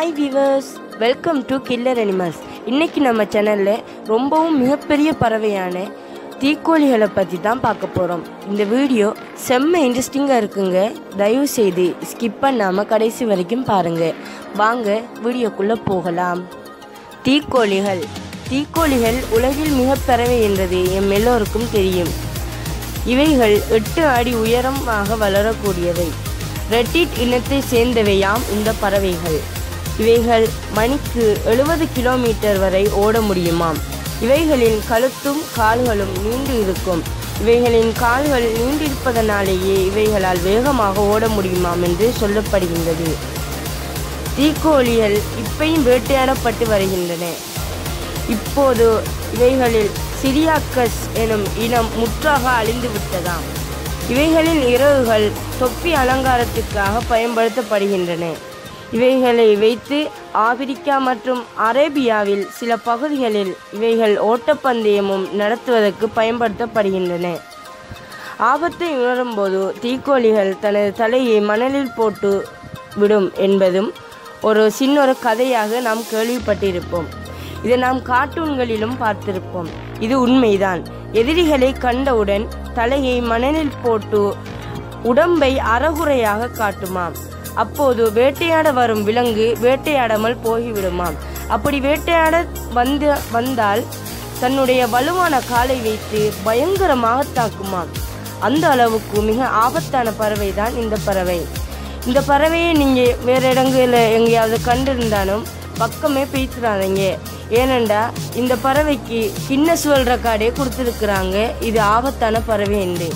hi viewers welcome to killer animals இன்னைக்கு நம்ம சேனலில் ரொம்பவும் மிகப்பெரிய பறவையான தீக்கோழிகளை பற்றி தான் பார்க்க போகிறோம் இந்த வீடியோ செம்ம இன்ட்ரெஸ்டிங்காக இருக்குங்க தயவு செய்து ஸ்கிப் பண்ணாமல் கடைசி வரைக்கும் பாருங்கள் வாங்க வீடியோக்குள்ளே போகலாம் தீக்கோழிகள் தீக்கோழிகள் உலகில் மிகப் பறவை என்றது எம் எல்லோருக்கும் தெரியும் இவைகள் எட்டு அடி உயரமாக வளரக்கூடியவை ரெட்டிட் இனத்தை சேர்ந்தவையாம் இந்த பறவைகள் இவைகள் மணிக்கு எழுபது கிலோமீட்டர் வரை ஓட முடியுமாம் இவைகளின் கழுத்தும் கால்களும் நீண்டு இருக்கும் இவைகளின் கால்கள் நீண்டிருப்பதனாலேயே இவைகளால் வேகமாக ஓட முடியுமாம் என்று சொல்லப்படுகின்றது தீக்கோழிகள் இப்பையும் வேட்டையாடப்பட்டு வருகின்றன இப்போது இவைகளில் சிரியாக்கஸ் எனும் இனம் முற்றாக அழிந்து விட்டதாம் இவைகளின் இறகுகள் தொப்பி அலங்காரத்திற்காக பயன்படுத்தப்படுகின்றன இவைகளை வைத்து ஆப்பிரிக்கா மற்றும் அரேபியாவில் சில பகுதிகளில் இவைகள் ஓட்டப்பந்தயமும் நடத்துவதற்கு பயன்படுத்தப்படுகின்றன ஆபத்தை உணரும்போது தீக்கோழிகள் தனது தலையை மணலில் போட்டு விடும் என்பதும் ஒரு சின்ன ஒரு கதையாக நாம் கேள்விப்பட்டிருப்போம் இதை நாம் கார்ட்டூன்களிலும் பார்த்திருப்போம் இது உண்மைதான் எதிரிகளை கண்டவுடன் தலையை மணலில் போட்டு உடம்பை அறகுறையாக காட்டுமாம் அப்போது வேட்டையாட வரும் விலங்கு வேட்டையாடாமல் போய்விடுமாம் அப்படி வேட்டையாட வந்து வந்தால் தன்னுடைய வலுவான காலை வைத்து பயங்கரமாக தாக்குமாம் அந்த அளவுக்கு மிக ஆபத்தான பறவை தான் இந்த பறவை இந்த பறவையை நீங்கள் வேறு இடங்களில் எங்கேயாவது கண்டிருந்தாலும் பக்கமே பேசுறாதீங்க ஏனெண்டா இந்த பறவைக்கு கின்னஸ் வேர்ல்ட் ரெக்கார்டே கொடுத்துருக்குறாங்க இது ஆபத்தான பறவை என்று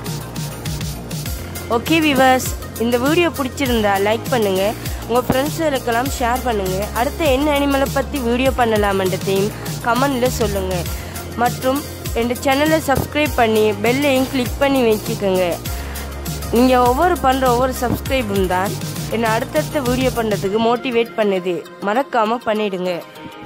ஓகே விவர்ஸ் இந்த வீடியோ பிடிச்சிருந்தா லைக் பண்ணுங்க உங்கள் ஃப்ரெண்ட்ஸுகளுக்கெல்லாம் ஷேர் பண்ணுங்க அடுத்த என்ன அனிமலை பற்றி வீடியோ பண்ணலாமன்றதையும் கமெண்டில் சொல்லுங்கள் மற்றும் என் சேனலை சப்ஸ்கிரைப் பண்ணி பெல்லையும் கிளிக் பண்ணி வச்சுக்கோங்க நீங்கள் ஒவ்வொரு பண்ணுற ஒவ்வொரு சப்ஸ்கிரைபும் தான் என்னை அடுத்தடுத்த வீடியோ பண்ணுறதுக்கு மோட்டிவேட் பண்ணுது மறக்காமல் பண்ணிடுங்க